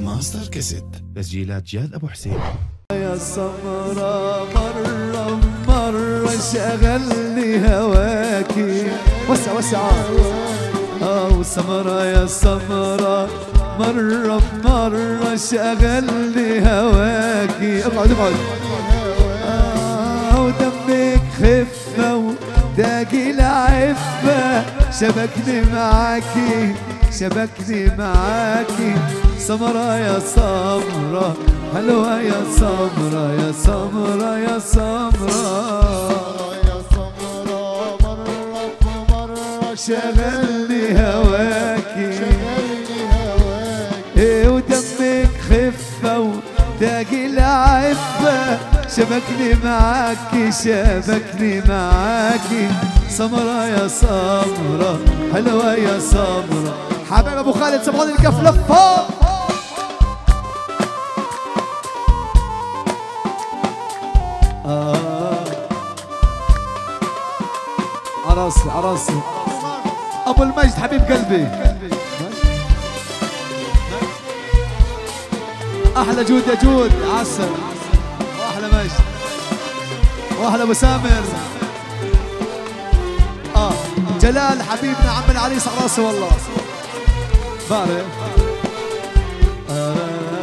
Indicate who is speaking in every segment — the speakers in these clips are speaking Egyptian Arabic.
Speaker 1: ماستر كاسيت تسجيلات جاد ابو حسين
Speaker 2: يا سمرة مرة مرة شغلني هواكي وسع وسع أو سمرة يا سمرة مرة مرة شغلني هواكي اقعد اقعد آه، ودمك خفة وداقي العفة شبكني معاكي شبكني معاكي سمرة يا سمرة حلوة يا سمرة يا سمرة يا سمرة
Speaker 3: يا سمرة مرة مرة
Speaker 2: شغلني هواكي
Speaker 3: شغلني هواك
Speaker 2: ايه ودمك خفة وداقي العفة شبكني معاكي شبكني معاكي سمرة يا سمرة حلوة يا سمرة حبايب ابو خالد سمعوني الكف لفة آه. عراسي عراسي ابو المجد حبيب قلبي احلى جود يا جود عسل واحلى مجد واحلى ابو سامر اه جلال حبيبنا عم العريس على راسي والله بارك آه.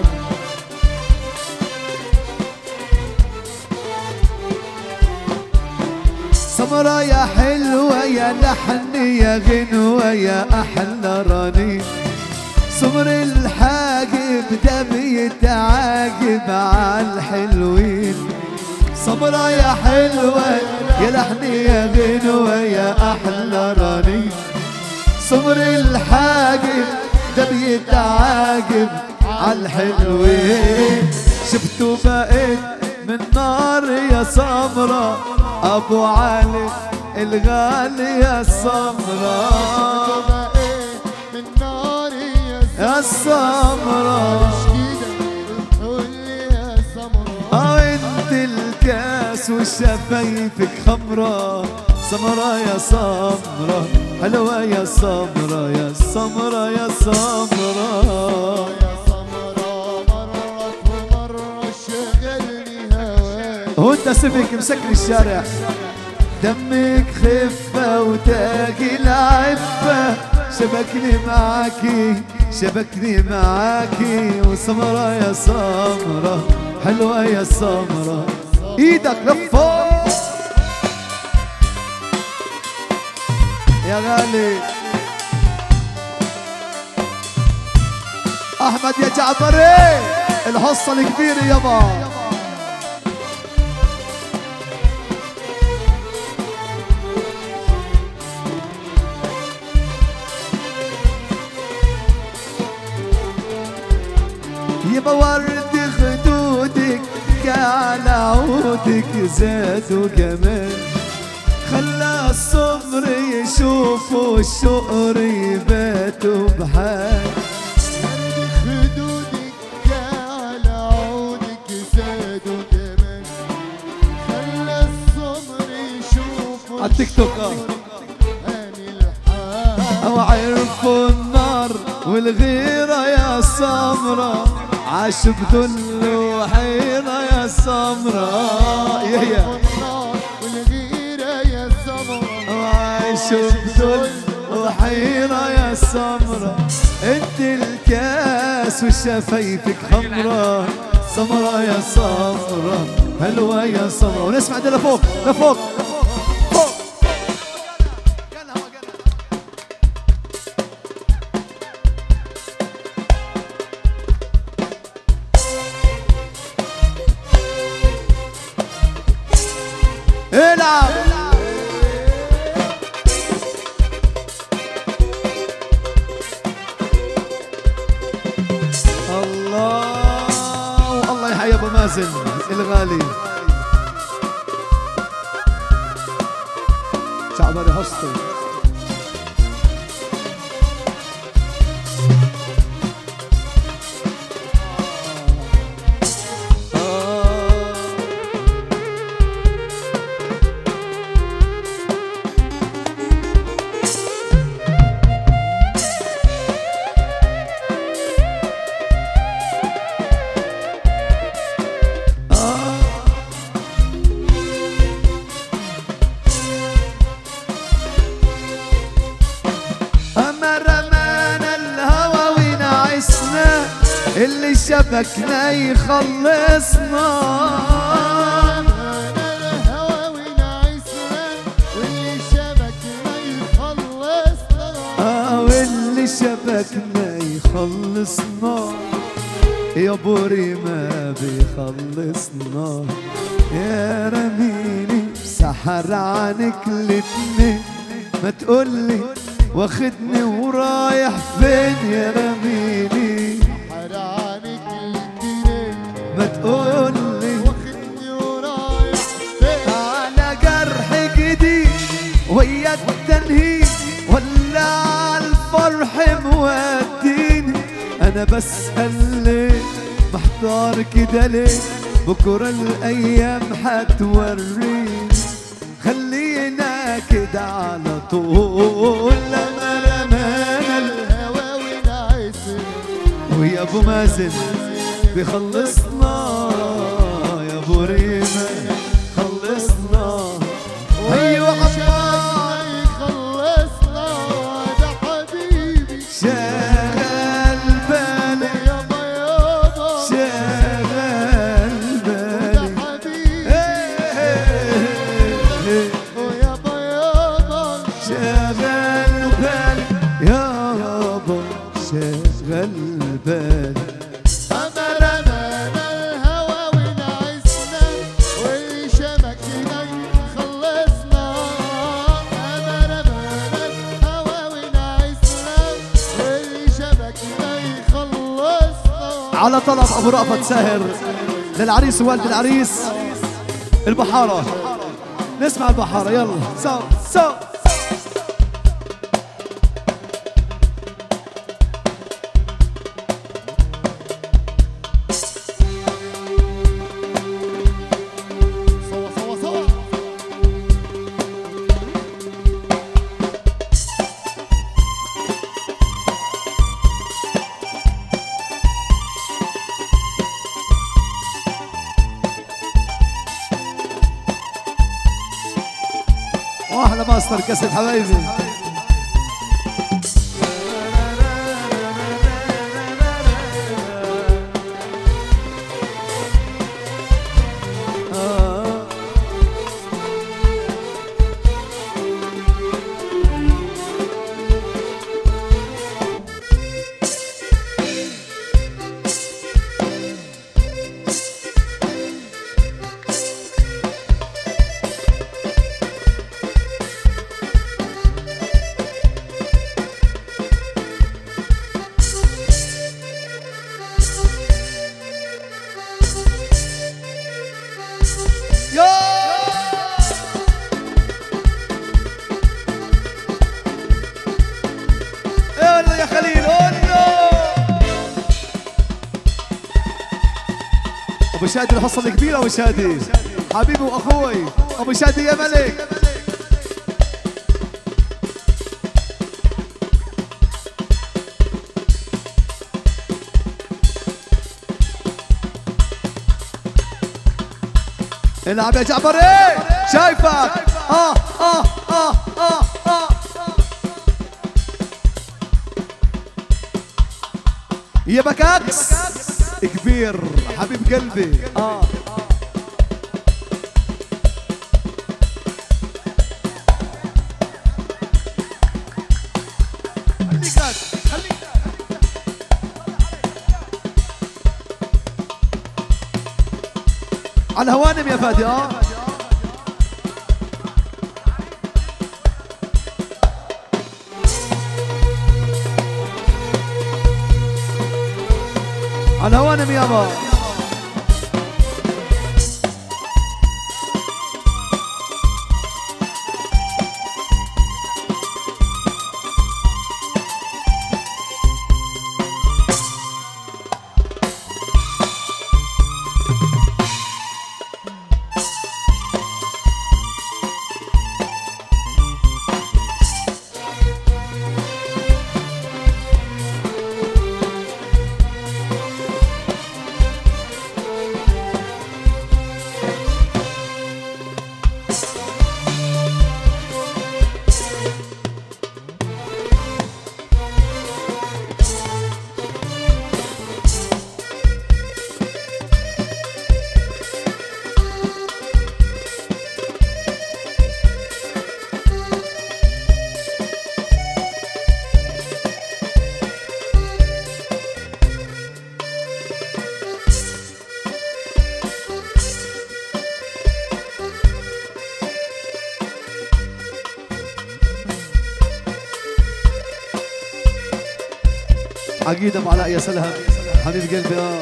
Speaker 2: سمرة يا حلوة يا لحن يا غنوة يا أحلى رنين سمر الحاجب ده بيتعاجب مع الحلوين سمرة يا حلوة يا لحن يا غنوة يا أحلى رنين سمر الحاجب ده بيتعاجب عالحلوين شفتوا بقيت من نار يا سمرة أبو علي الغالي يا سمرة
Speaker 3: بقيت من ناري يا
Speaker 2: يا سمرة
Speaker 3: كده قول لي يا سمرة
Speaker 2: اه انت الكاس وشفايفك خمرة سمرة يا سمرة حلوة يا سمرة يا سمرة يا سمرة
Speaker 3: يا سمرة مرة مرة شغلني هواك
Speaker 2: وانت سيفك مسكر الشارع دمك خفة وتاجي العفة شبكني معاكي شبكني معاكي وسمرة يا سمرة حلوة يا سمرة ايدك لفوق يا غالي احمد يا جعفري الحصة الكبيرة يابا يبا ورد خدودك على عودك زاد وجمال خلى الصبر يشوفوا الشقر يباتوا بحال
Speaker 3: خدودك على عودك زاد وجمال خلى الصبر يشوف
Speaker 2: عالتيك توك اه
Speaker 3: اني الحال
Speaker 2: او عرفوا النار والغيرة يا سمرة عاش بذل وحيرة يا سمرة يا يا
Speaker 3: النار والغيرة يا سمرة
Speaker 2: وعايش بذل وحيرة يا سمرة انت الكاس وشفايفك خمرة سمرة يا سمرة حلوة يا سمرة ونسمع ده لفوق لفوق فوق العب الله الله يحيي ابو مازن الغالي شعبري هسطي اللي شبكنا يخلصنا
Speaker 3: أمان الهوى ونعيسنا واللي شبكنا يخلصنا
Speaker 2: آه واللي شبكنا يخلصنا يا بوري ما بيخلصنا يا رميني سحر عنك الاتنين ما تقولي واخدني ورايح فين يا رميني
Speaker 3: حرانك الجنين
Speaker 2: ما تقولي
Speaker 3: واخدني ورايح فين
Speaker 2: على جرح جديد ويا التنهيد ولا على الفرح موديني انا بسأل ليه محتار كده ليه بكرة الايام هتوريني خلينا كده على طول لما رمانا ال-
Speaker 3: الهوى ونعيسنا
Speaker 2: ويا ابو مازن بيخلصنا يا ابو ريمه خلصنا ايوه عمار
Speaker 3: يخلصنا ده حبيبي
Speaker 2: شغل بالي
Speaker 3: يابا يابا
Speaker 2: شغل
Speaker 3: ده
Speaker 2: بالي
Speaker 3: حبيبي
Speaker 2: إيه،
Speaker 3: ويابا يابا
Speaker 2: شغل بالي يا يابا شغل بالي
Speaker 3: أمر أمان الهوى ونعسنا واللي شبكنا يخلصنا أمر أمان الهوى ونعسنا واللي شبكنا يخلصنا
Speaker 2: على طلب ابو رأفت ساهر للعريس ووالد العريس البحاره نسمع البحاره يلا سو سو
Speaker 3: سوا سوا سوا
Speaker 2: واحلى ماستر كاسة حبايبي آه. يلا يا خليل قولوا ابو شادي الحصه الكبيره ابو شادي حبيبي واخوي ابو شادي يا ملك العب يا جعفر ايه شايفك اه اه اه اه اه يا بكاكس كبير حبيب قلبي اه على الهوانم يا فادي اه على الهوانم يابا عقيدة ابو علاء يا سلام حبيب قلبي اه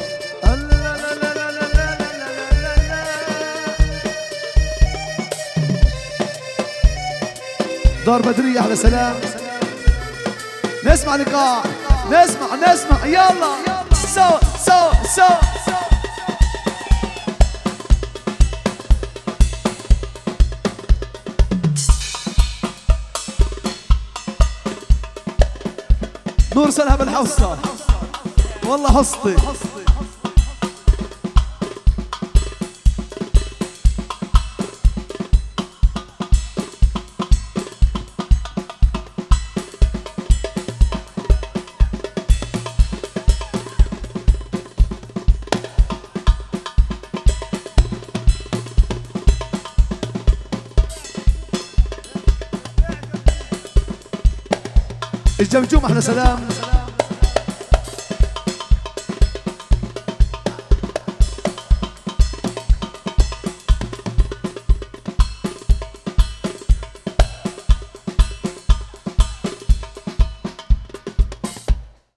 Speaker 2: دار بدرية أحلى سلام نسمع لقاء نسمع نسمع يلا سوا سوا سوا نور سلها بالحصة والله حصتي الجمجوم احلى سلام